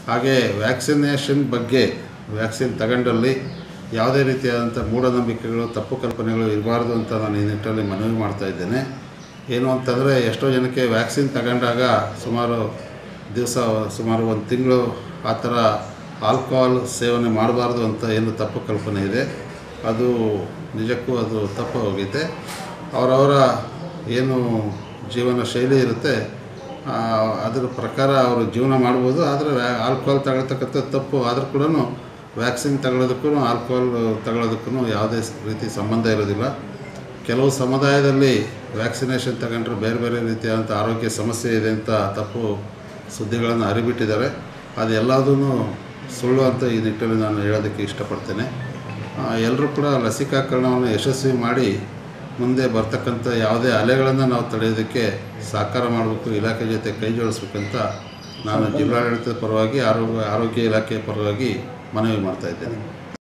ಹಾಗೆ ವ್ಯಾಕ್ಸಿನೇಷನ್ ಬಗ್ಗೆ ವ್ಯಾಕ್ಸಿನ್ ತಗೊಂಡಲ್ಲಿ ಯಾವುದೇ ರೀತಿಯಾದಂಥ ಮೂಢನಂಬಿಕೆಗಳು ತಪ್ಪು ಕಲ್ಪನೆಗಳು ಇರಬಾರ್ದು ಅಂತ ನಾನು ಈ ನಿಟ್ಟಲ್ಲಿ ಮನವಿ ಮಾಡ್ತಾ ಇದ್ದೇನೆ ಏನು ಅಂತಂದರೆ ಎಷ್ಟೋ ಜನಕ್ಕೆ ವ್ಯಾಕ್ಸಿನ್ ತಗೊಂಡಾಗ ಸುಮಾರು ದಿವಸ ಸುಮಾರು ಒಂದು ತಿಂಗಳು ಆ ಥರ ಆಲ್ಕೋಹಾಲ್ ಸೇವನೆ ಮಾಡಬಾರ್ದು ಅಂತ ಏನು ತಪ್ಪು ಕಲ್ಪನೆ ಇದೆ ಅದು ನಿಜಕ್ಕೂ ಅದು ತಪ್ಪು ಹೋಗಿದೆ ಅವರವರ ಏನು ಜೀವನ ಶೈಲಿ ಇರುತ್ತೆ ಆ, ಅದರ ಪ್ರಕಾರ ಅವರು ಜೀವನ ಮಾಡ್ಬೋದು ಆದರೆ ಆಲ್ಕೋಹಾಲ್ ತಗೊಳ್ತಕ್ಕಂಥ ತಪ್ಪು ಆದರೂ ಕೂಡ ವ್ಯಾಕ್ಸಿನ್ ತಗೊಳ್ಳೋದಕ್ಕೂ ಆಲ್ಕೋಹಾಲ್ ತಗೊಳ್ಳೋದಕ್ಕೂ ಯಾವುದೇ ರೀತಿ ಸಂಬಂಧ ಇರೋದಿಲ್ಲ ಕೆಲವು ಸಮುದಾಯದಲ್ಲಿ ವ್ಯಾಕ್ಸಿನೇಷನ್ ತಗೊಂಡ್ರೆ ಬೇರೆ ಬೇರೆ ರೀತಿಯಾದಂಥ ಆರೋಗ್ಯ ಸಮಸ್ಯೆ ಇದೆ ಅಂತ ತಪ್ಪು ಸುದ್ದಿಗಳನ್ನು ಹರಿಬಿಟ್ಟಿದ್ದಾರೆ ಅದೆಲ್ಲದೂ ಸುಳ್ಳು ಅಂತ ಈ ನಿಟ್ಟಲ್ಲಿ ನಾನು ಹೇಳೋದಕ್ಕೆ ಇಷ್ಟಪಡ್ತೇನೆ ಎಲ್ಲರೂ ಕೂಡ ಲಸಿಕಾಕರಣವನ್ನು ಯಶಸ್ವಿ ಮಾಡಿ ಮುಂದೆ ಬರ್ತಕ್ಕಂಥ ಯಾವುದೇ ಅಲೆಗಳನ್ನು ನಾವು ತಡೆಯೋದಕ್ಕೆ ಸಹಕಾರ ಮಾಡಬೇಕು ಇಲಾಖೆ ಜೊತೆ ಕೈ ಜೋಡಿಸ್ಬೇಕಂತ ನಾನು ಜಿಲ್ಲಾಡಳಿತದ ಪರವಾಗಿ ಆರೋಗ್ಯ ಆರೋಗ್ಯ ಇಲಾಖೆಯ ಪರವಾಗಿ ಮನವಿ ಮಾಡ್ತಾ ಇದ್ದೇನೆ